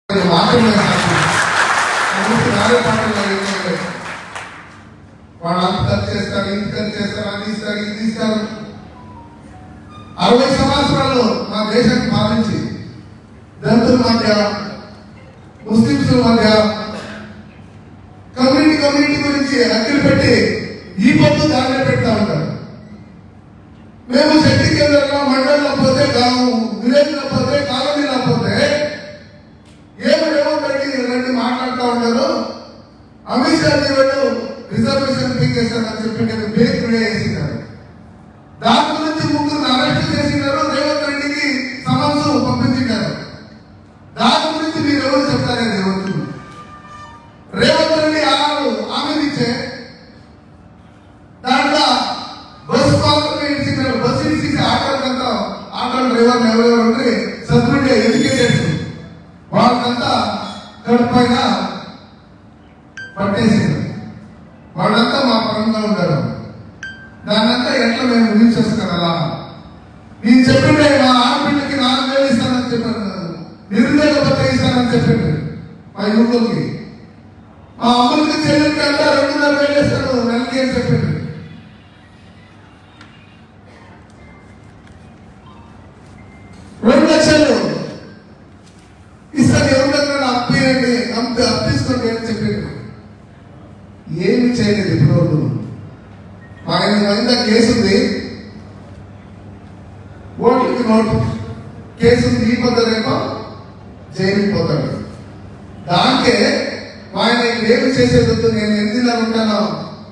మాత్రమే సాధ్యం కాబట్టి నాలుగు పాటలు ఏంటంటే వాళ్ళు అంత ఖర్చు చేస్తారు ఇంత ఖర్చు చేస్తారు అది ఇస్తారు ఇది ఇస్తారు అరవై సంవత్సరాలు మా దేశాన్ని పాలించి దళితుల మధ్య ముస్లింస్ మధ్య కమ్యూనిటీ కమ్యూనిటీ గురించి అక్కలు పెట్టి ఈ పొద్దు దాంట్లో పెడతా ఉంటారు మేము శక్తి కేంద్రంలో మండలంలో పోతే గాము విలేజ్లో పోతే కాలనీలో పోతే ఏమి రేవంత్ రెడ్డి రెడ్డి మాట్లాడుతూ ఉంటారు అమిత్ షా వాళ్ళు రిజర్వేషన్ పీకేస్తారని చెప్పి నేను పేరు వేసినారు దాని గురించి ముగ్గురు అరెస్ట్ చేసినారు రేవంత్ రెడ్డికి సమన్స్ పంపించినారు దాని గురించి మీరు ఎవరు చెప్తారని రేవంత్ రేవంత్ రెడ్డి ఆరు హామీలు ఇచ్చే దాంట్లో బస్సు మాత్రమే ఇచ్చినారు బస్సు ఇచ్చి ఆటోకంతా ఆటో డ్రైవర్ ఎవరెవరు ఉంటే సబ్సిడీ ఎడ్యుకేటెడ్ వాళ్ళకంతా కడుపైన పట్టేసింది వాళ్ళంతా మా పరంగా ఉంటారు దాన్నంతా ఎట్లా మేము ఊహించేసుకోగలా నేను చెప్పిండే మా ఆడపిల్లకి నాలుగు వేలు ఇస్తానని చెప్పాను నిరుద్యోగ భత్త ఇస్తానని చెప్పిండు మా యువకులకి మా అమ్మలకి చెల్లెలకి అంతా రెండున్నర వేలు ఇస్తాను నెలకి అని చెప్పిండు రెండు లక్షలు ఇస్తాను ఎవరి దగ్గర అప్పియండి అంత అప్పిస్తుంది అని చెప్పిండు ఏమి చేయలేదు ఇప్పుడు ఆయన మీద కేసు ఉంది ఓట్లకి నోటు కేసు ఉంది ఈ పొద్దునేమో జైలుకి పోతాడు దానికే ఆయన ఏమి చేసేది వద్దు నేను ఎన్ని నెలలు ఉంటానో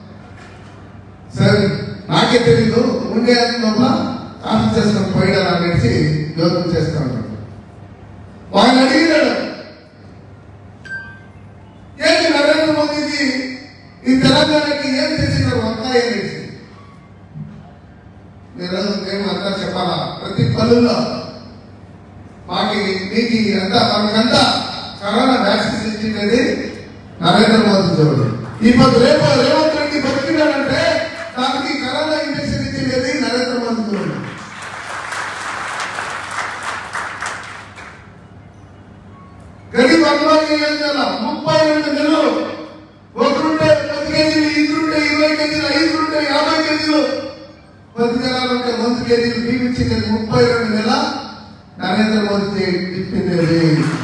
సరే నాకే తెలీదు ఉండే లోపల ఆఫీస్ చేసుకొని పోయాడు అనేసి యోగం చేస్తా ఉంటాడు ఆయన అడిగినాడు ఏంటి నరేంద్ర మోదీజీ ఈ తెలంగాణకి ఏం చేసినారు వంకాయ అనేసి మీరు మేము అంతా చెప్పాలా ప్రతి పనుల్లో మాకి మీకు అంతా మనకంతా కరోనా వ్యాక్సిన్ ఇచ్చిండేది నరేంద్ర మోదీ దేవుడు ఈ పొద్దు రేపు రేవంత్ రెడ్డి బతికినాడంటే దానికి కరోనా ఇంజక్షన్ ఇచ్చిండేది నరేంద్ర మోదీ దేవుడు గరీబ్ అభిమాని యోజన ముప్పై రెండు నెలలు ఒకరుంటే పది కేజీలు ఇద్దరుంటే ఇరవై కేజీలు ఐదుంటే యాభై కేజీలు పది జనాలు ఉంటే వంద కేజీలు బియ్యం ఇచ్చింది ముప్పై రెండు నెల నరేంద్ర మోదీ చెప్పింది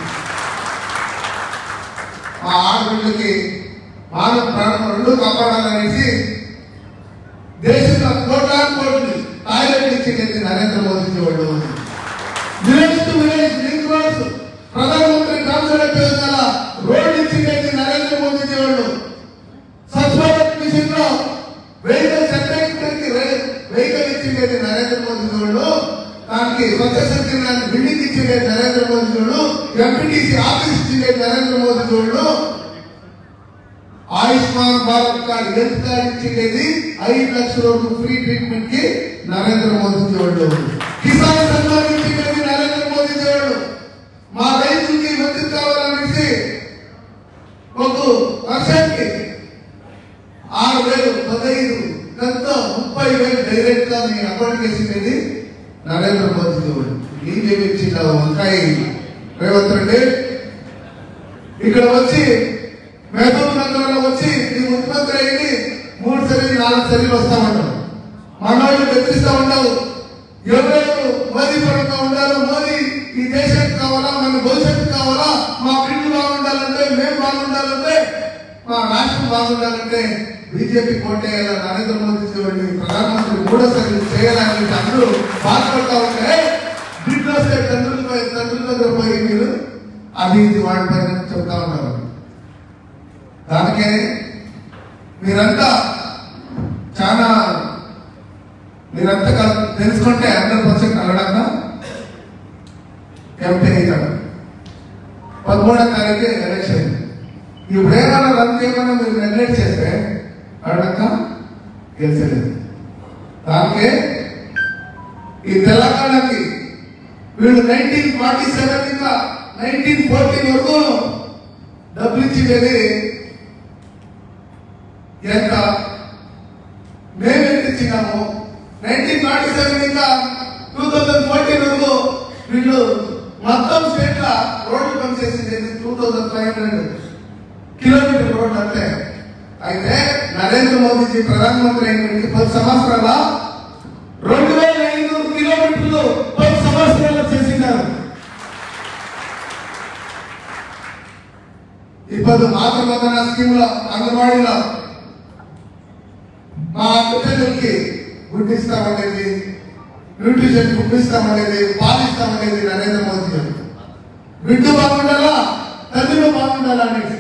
మా ఆడపిల్లకి మానవ ప్రాణం రెండు కాపాడాలనేసి దేశంలో కోట్లాది కోట్లు టాయిలెట్ ఇచ్చింది నరేంద్ర మోదీ వాళ్ళు village to village link roads Pradhan Mantri Gram Sadak Yojana road ఇచ్చింది నరేంద్ర మోదీ వాళ్ళు స్వచ్ఛ భారత్ మిషన్ లో వెహికల్ సెక్రటరీకి వెహికల్ ఇచ్చింది నరేంద్ర మోదీ వాళ్ళు దానికి స్వచ్ఛ శక్తి బిల్డింగ్ ఇచ్చింది నరేంద్ర మోదీ వాళ్ళు ఎంపీటీసీ ఆఫీస్ ఇచ్చింది నరేంద్ర మోదీ వాళ్ళు Ayushman Bharat card health card ఇచ్చింది ఐదు లక్షల రూపాయలు ఫ్రీ ట్రీట్మెంట్ కి నరేంద్ర మోదీ వాళ్ళు కిసాన్ సన్మాన్ ఇచ్చింది నరేంద్ర మోదీ వాళ్ళు మా రైతులకి మద్దతు కావాలనేసి ఒక వర్షానికి ఆరు వేలు పదహైదు ఎంతో ముప్పై వేలు డైరెక్ట్ గా మీ అకౌంట్ వేసింది నరేంద్ర మోదీ దేవుడు నీవేమి ఇచ్చిందా వంకాయ రేవంత్ రెడ్డి ఇక్కడ వచ్చి మహబూబ్ నగర్ లో వచ్చి నీ ముఖ్యమంత్రి అయ్యి మూడు సరి నాలుగు సరిలు వస్తా ఉంటావు మనవాళ్ళు బెదిరిస్తా ఉంటావు ఎవరెవరు మోదీ పరంగా ఉండాలో మోదీ ఈ దేశానికి కావాలా మన భవిష్యత్తు కావాలా మా బిడ్డలు బాగుండాలంటే మేము బాగుండాలంటే మా రాష్ట్రం బాగుండాలంటే బీజేపీ కోటేయాల నరేంద్ర మోదీ చూడండి ప్రధానమంత్రి మూడోసారి చేయాలని అందరూ బాధపడతా ఉంటే బిడ్డలు వస్తే తండ్రులపై తండ్రుల దగ్గర పోయి మీరు అది ఇది వాడిపైన చెప్తా ఉన్నారు దానికే మీరంతా చాలా మీరంతా కల్- తెలుసుకుంటే హండ్రెడ్ పర్సెంట్ అలడంగా ఎంపీ అవుతాడు పదమూడో తారీఖు ఎలక్షన్ ఇప్పుడు ఏమైనా రన్ చేయమన్నా మీరు నెగ్లెక్ట్ చేస్తే అడగక గెలిచలేదు దానికే ఈ తెలంగాణకి వీళ్ళు నైన్టీన్ ఫార్టీ సెవెన్ ఇంకా నైన్టీన్ ఫోర్టీన్ వరకు డబ్బులు ఇచ్చిండేది ఎంత మేము ఎంత ఇచ్చినాము నైన్టీన్ ఫార్టీ సెవెన్ ఇంకా టూ థౌజండ్ ఫోర్టీన్ వరకు వీళ్ళు మొత్తం స్టేట్ లో రోడ్లు పనిచేసింది two thousand five hundred kilometre road అంతే అయితే నరేంద్ర మోదీజీ ప్రధానమంత్రి అయిన పది సంవత్సరాల రెండు వేల ఐదు కిలోమీటర్లు పది సంవత్సరాలు చేసినారు ఇప్పుడు మాతృవందన స్కీమ్ లో అంగన్వాడీలో మా పిల్లలకి గుడ్ ఇస్తామనేది న్యూట్రిషన్ ఫుడ్ ఇస్తామనేది పాలు ఇస్తామనేది నరేంద్ర మోదీ గారు బిడ్డ బాగుండాలా తల్లిలో బాగుండాలా అనేసి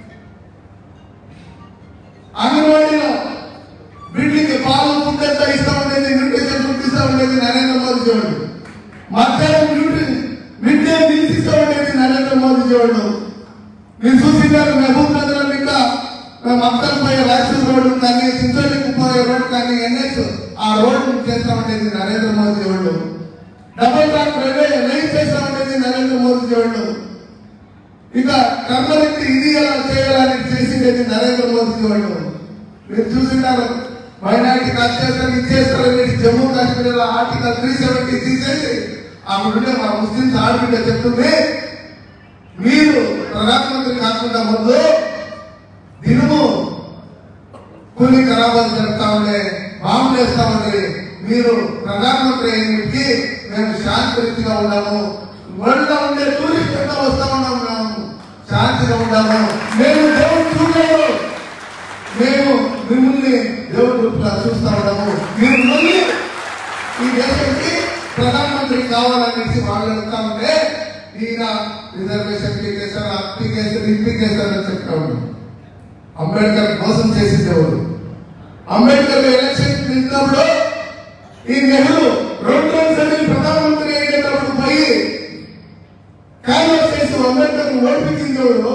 అంగన్వాడీలో బిడ్డకి పాలు ఫుడ్ ఎంత ఇస్తామనేది న్యూట్రిషన్ ఫుడ్ ఇస్తామనేది నరేంద్ర మోదీ గారు మధ్యాహ్నం న్యూట్రి మిడ్ డే మీల్స్ ఇస్తామనేది నరేంద్ర మోదీ గారు మీరు చూసింటారు మహబూబ్ నగర్ ఇంకా మక్కల్ పోయే వ్యాక్సిన్ రోడ్డు కానీ సింతోలికి పోయే రోడ్డు కానీ ఎన్హెచ్ ఆ రోడ్డు చేస్తామనేది నరేంద్ర మోదీ వాళ్ళు డబుల్ ట్రాక్ రైల్వే లైన్ చేస్తామనేది నరేంద్ర మోదీ వాళ్ళు ఇక కర్మలకి ఇది ఎలా చేయాలని చేసిండేది నరేంద్ర మోదీ వాళ్ళు మీరు చూసింటారు మైనారిటీ కాస్ట్ చేస్తారు ఇది చేస్తారని Jammu Kashmir article three seventy తీసేసి ఆవిడ మా ముస్లింస్ ఆడబిడ్డ చెప్తుంది మీరు ప్రధానమంత్రి కాకుండా ముందు దినము కూలి ఖరాబాలు జరుగుతా ఉండే బాంబులు వేస్తా ఉండే మీరు ప్రధానమంత్రి అయినకి మేము శాంతిగా ఉన్నాము వరల్డ్ లో ఉండే టూరిస్ట్ అంతా వస్తా ఉన్నాము మేము శాంతిగా ఉన్నాము మేము దేవుడు చూడలేదు మేము మిమ్మల్ని దేవుడి రూపంలో చూస్తా ఉన్నాము మీరు మళ్ళీ ఈ దేశానికి ప్రధానమంత్రి కావాలనేసి వాళ్ళు వెళ్తా ఉంటే ఈయన రిజర్వేషన్ కేసారు అప్పి కేసారు ఇంపి కేసారు అని చెప్తా ఉన్నాడు అంబేద్కర్ మోసం చేసింది ఎవరు అంబేద్కర్ ఎలక్షన్ నిలిచినప్పుడు ఈ నెహ్రూ రెండు రోజులు ప్రధానమంత్రి అయినప్పుడు పోయి కాంగ్రెస్ చేసి అంబేద్కర్ ఓడిపించింది ఎవరు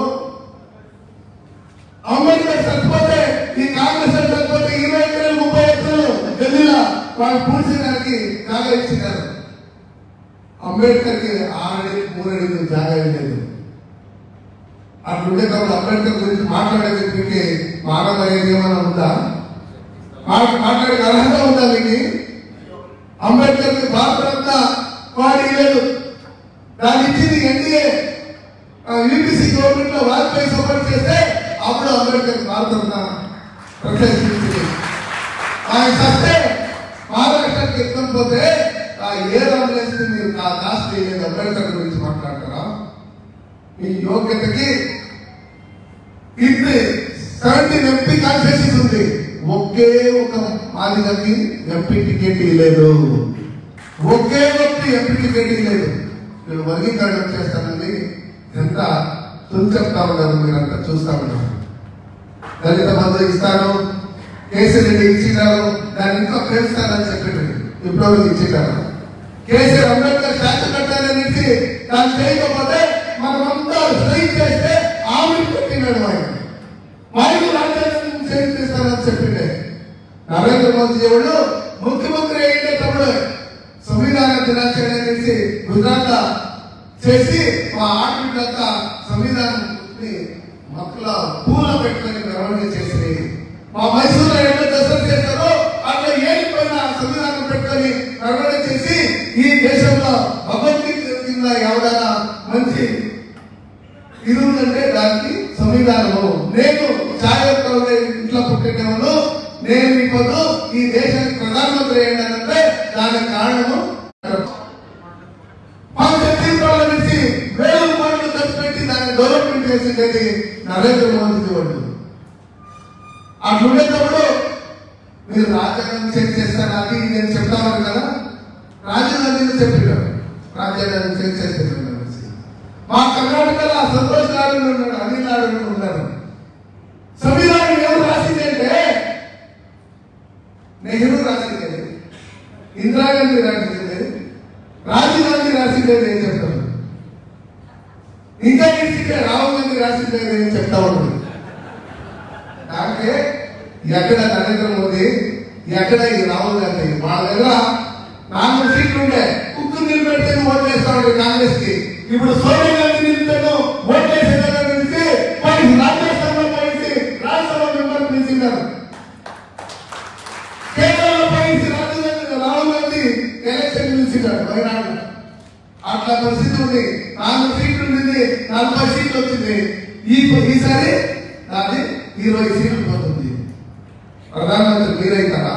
అంబేద్కర్ చచ్చిపోతే ఈ కాంగ్రెస్ వాళ్ళు చచ్చిపోతే ఇరవై ఎకరాలు ముప్పై ఎకరాలు ఢిల్లీలో వాళ్ళు పూడ్చడానికి జాగా ఇచ్చినారు అంబేద్కర్ కి ఆరడి మూడడి జాగా లేదు అట్లుండే కాబట్టి అంబేద్కర్ గురించి మాట్లాడే వ్యక్తికి మానవ ఏమైనా ఉందా మా- మాట్లాడే అర్హత ఉందా మీకు అంబేద్కర్ కి భారతంతా వాడి లేదు దాన్ని ఇచ్చింది ఎన్డీఏ యూపీసీ గవర్నమెంట్ లో వాజ్పేయి సపోర్ట్ చేస్తే అప్పుడు అంబేద్కర్ భారతంతా ప్రత్యేకించింది ఆయన చస్తే మహారాష్ట్రకి ఎక్కడం పోతే ఆ ఏ అంబులెన్స్ మీరు ఆ కాస్ట్ చేయలేదు అంబేద్కర్ గురించి మాట్లాడతారా మీ యోగ్యతకి ఇది సెవెంటీన్ ఎంపీ కాన్స్టిట్యూషన్ ఉంది ఒకే ఒక మాదిగకి ఎంపీ టికెట్ ఇవ్వలేదు ఒకే ఒక్క ఎంపీ టికెట్ ఇవ్వలేదు నేను వర్గీకరణ చేస్తానండి ఎంత చెప్తా ఉన్నారు మీరంతా చూస్తా ఉన్నారు దళిత బంధు ఇస్తాను కేసీఆర్ రెడ్డి ఇచ్చినారు దాన్ని ఇంకా పెంచుతానని చెప్పిండు ఇప్పుడు ఇచ్చినారు కేసీఆర్ అంబేద్కర్ శాంతి కట్టాలని దాన్ని చేయకపోతే మనమంతా స్ట్రైక్ చేస్తే ఆమె పెట్టినాడు ఆయన మరియు రాజ్యాంగం చేంజ్ చేస్తానని చెప్పిండే నరేంద్ర మోదీ దేవుడు ముఖ్యమంత్రి అయ్యేటప్పుడు సంవిధాన దినాచరణ అనేసి గుజరాత్ లో చేసి మా ఆడబిడ్డంతా సంవిధానం మొక్కల పూల పెట్టుకొని మెరవణి చేసి మా మైసూరులో ఎన్నో దశలు చేస్తారో అట్లా ఏలిపోయిన సంవిధానం పెట్టుకొని మెరవణి చేసి ఈ దేశంలో భగవద్గీత కింద ఎవరైనా మంచి ఇది ఉందంటే దానికి సంవిధానము నేను ఛాయోత్సవంలో ఇంట్లో పుట్టినవాడు నేను ఇప్పుడు ఈ దేశానికి ప్రధానమంత్రి అయ్యానంటే దానికి కారణము మా ఛత్తీస్గఢ్ నుంచి వేల కోట్లు ఖర్చు పెట్టి దాన్ని డెవలప్మెంట్ చేసింది నరేంద్ర మోదీ వాళ్ళు అట్లుండేటప్పుడు మీరు రాజ్యాంగం చేంజ్ చేస్తారు అది ఇది నేను చెప్తాను కదా రాజ్యాంగం చెప్పారు రాజ్యాంగం చేంజ్ చేసేది మా కర్ణాటకలో ఆ సంతోష్ నాయుడు ఉన్నాడు అనిల్ నాయుడు ఉన్నారు సంవిధానం ఎవరు రాసిందంటే నెహ్రూ రాసిందే ఇందిరాగాంధీ రాసిందే రాజీవ్ గాంధీ రాసిందే నేను చెప్తాను ఇంకా ఇస్తే రాహుల్ గాంధీ రాసిందే నేను చెప్తా ఉన్నాను దాంట్లో ఎక్కడ నరేంద్ర మోదీ ఎక్కడ ఈ రాహుల్ గాంధీ వాళ్ళ దగ్గర నాలుగు సీట్లు ఉండే కుక్కు నిలబెడితే ఓట్లు వేస్తా ఉండే కాంగ్రెస్ కి ఇప్పుడు సోనియా గాంధీ నిలిపాను ఓట్లు వేసేదాన్ని నిలిచి వారికి రాజ్యసభలో పోయించి రాజ్యసభ మెంబర్ నిలిచినారు కేంద్రంలో పోయించి రాజీవ్ గాంధీ రాహుల్ గాంధీ ఎలక్షన్ నిలిచినాడు వైనాడు అట్లా పరిస్థితి ఉంది వచ్చింది ఈ ఈసారి అది ఇరవై సీట్లు పోతుంది ప్రధానమంత్రి మీరైతారా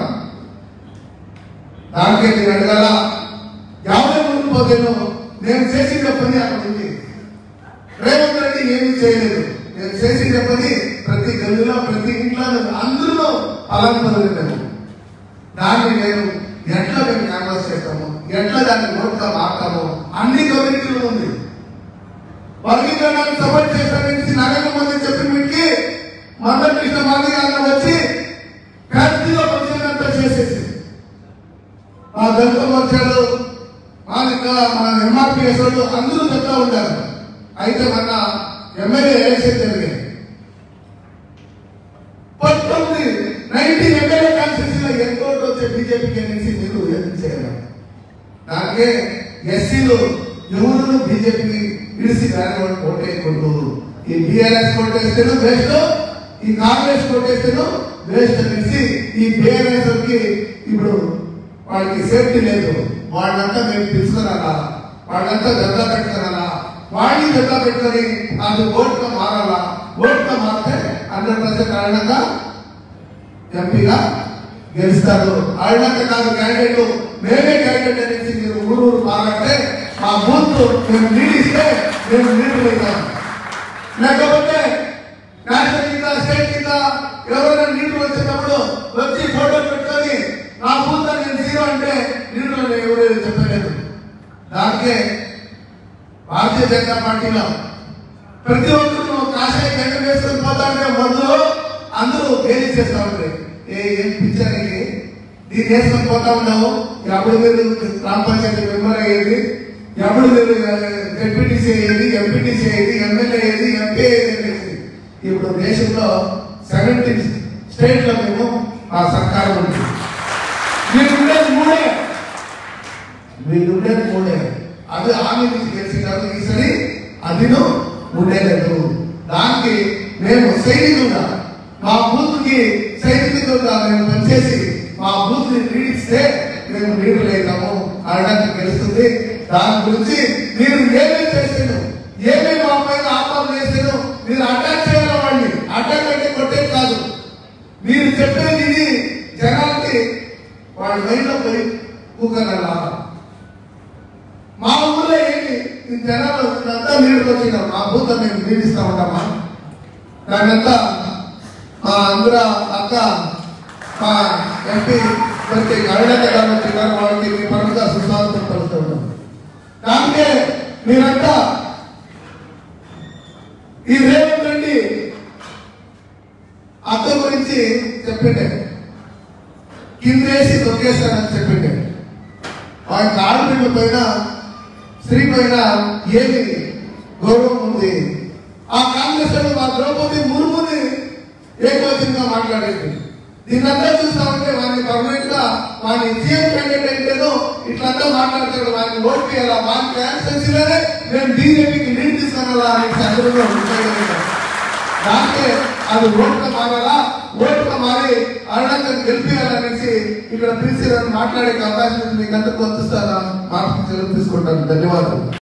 దానికే మీరు అడగాల యాభై ముందు పోతేను నేను చేసిన పని అక్కడ ఉంది రేవంత్ రెడ్డి ఏమీ చేయలేదు నేను చేసిన పని ప్రతి గదిలో ప్రతి ఇంట్లో అందరిలో అలాంటి పనులు దాన్ని నేను ఎట్లా మేము క్యాన్వాస్ చేస్తాము ఎట్లా దాన్ని ఓట్గా మార్తాము అన్ని కమ్యూనిటీలు ఉంది వర్గీకరణకు సపోర్ట్ చేస్తానని నరేంద్ర మోదీ చెప్పిన వీటికి మదర్ కృష్ణ మాది గారు వచ్చి ఫ్యాక్టరీలో వచ్చేదంతా చేసేసి మా దళిత మోర్చాలు మా ఇంకా మన ఎంఆర్పిఎస్ వాళ్ళు అందరూ చెప్తా ఉంటారు అయితే మన ఎమ్మెల్యే ఎలక్షన్ జరిగాయి పంతొమ్మిది నైన్టీన్ ఎమ్మెల్యే కాన్స్టిట్యూన్సీలో ఎంతో వచ్చే బీజేపీకి అనేసి మీరు ఎందుకు చేయాలి దానికే ఎస్సీలు ఎవరు బీజేపీకి విడిసి దాని వాళ్ళు ఓటేయకూడదు ఈ బీఆర్ఎస్ కోటేస్తేను వేస్ట్ ఈ కాంగ్రెస్ కోటేస్తేను వేస్ట్ అనేసి ఈ బీఆర్ఎస్ కి ఇప్పుడు వాళ్ళకి సేఫ్టీ లేదు వాళ్ళంతా మేము తీసుకురాలా వాళ్ళంతా గద్ద పెట్టుకురాలా వాళ్ళని గద్ద పెట్టుకొని అది ఓటుగా మారాలా ఓటుగా మారితే హండ్రెడ్ పర్సెంట్ కారణంగా ఎంపీగా గెలుస్తారు ఆడినాక కాదు క్యాండిడేట్ మేమే క్యాండిడేట్ అనేసి మీరు ఊరు ఊరు మారంటే మా బూత్ మేము లీడ్ ఇస్తే మేము లీడర్ అవుతాం లేకపోతే నేషనల్ కింద స్టేట్ కింద ఎవరైనా లీడర్ వచ్చేటప్పుడు వచ్చి ఫోటో పెట్టుకొని నా బూత్ నేను జీరో అంటే లీడర్ ఎవరు చెప్పలేదు దానికే భారతీయ జనతా పార్టీలో ప్రతి ఒక్కరు కాషాయ గంట వేసుకొని పోతా ఉంటే మందు అందరూ గేలి చేస్తా ఉంటారు ఏ ఏం పిచ్చర్ ఇది దీన్ని వేసుకొని పోతా ఉన్నావు ఎప్పుడు మీరు గ్రామ పంచాయతీ మెంబర్ అయ్యేది ఎప్పుడు మీరు డిప్యూటీసీ అయ్యేది ఎంపీటీసీ అయ్యేది ఎమ్మెల్యే అయ్యేది ఎంపీ అయ్యేది అనేసి ఇప్పుడు దేశంలో సెవెంటీన్ స్టేట్ లో మేము మా సర్కారు ఉంది మీరు ఉండేది మూడే మీరు ఉండేది మూడే అది ఆమె నుంచి గెలిచినారు ఈసారి అదిను ఉండేలేదు దానికి మేము సైనికులుగా మా బూత్ కి సైనికులుగా మేము పనిచేసి మా బూత్ ని లీడిస్తే మేము లీడర్ అవుతాము అనడానికి గెలుస్తుంది దాని గురించి మీరు ఏమేమి చేసాను ఏమేమి మా పైన ఆపాదన చేసాను మీరు అటాక్ చేయాలి వాడిని అటాక్ అంటే కొట్టేది కాదు మీరు చెప్పేది ఇది జనాలకి వాళ్ళ మైండ్లో పోయి కూకనలా మా ఊళ్ళో ఏంటి ఈ జనాలు అంతా నీళ్ళు వచ్చిన మా భూత మేము నీడిస్తా ఉంటామా దానంతా మా అందర అక్క మా ఎంపీ ప్రతి అరుణత గారు వచ్చినారు వాళ్ళకి మీ పరంగా సుస్వాగతం పలుకుతూ ఉన్నాం దానికే మీరంతా ఈ రేవంత్ రెడ్డి అత్త గురించి చెప్పిండే కిందేసి తొక్కేస్తానని చెప్పిండే ఆయన ఆడపిల్ల పైన స్త్రీ పైన ఏమి గౌరవం ఉంది ఆ కాంగ్రెస్ వాళ్ళు మా ద్రౌపది మురుముని ఏకవచనంగా మాట్లాడేది దీన్నంతా చూస్తా ఉంటే వాడిని పర్మనెంట్ గా వాడిని సీఎం క్యాండిడేట్ అయితేనో ఇట్లంతా మాట్లాడతాడు వాడిని ఓటు వేయాలా వాడి కాన్స్టిట్యూన్సీలోనే నేను బీజేపీకి లీడ్ తీసుకున్నా అని సందర్భంలో ఉంటాయి దాంట్లో అది ఓటుగా మారాలా ఓటుగా మారి అరుణాచల్ గెలిపించాలనేసి ఇక్కడ పిలిచి మాట్లాడే అవకాశం ఉంది మీకు అందరికీ వస్తారా మార్పు తీసుకుంటాను ధన్యవాదాలు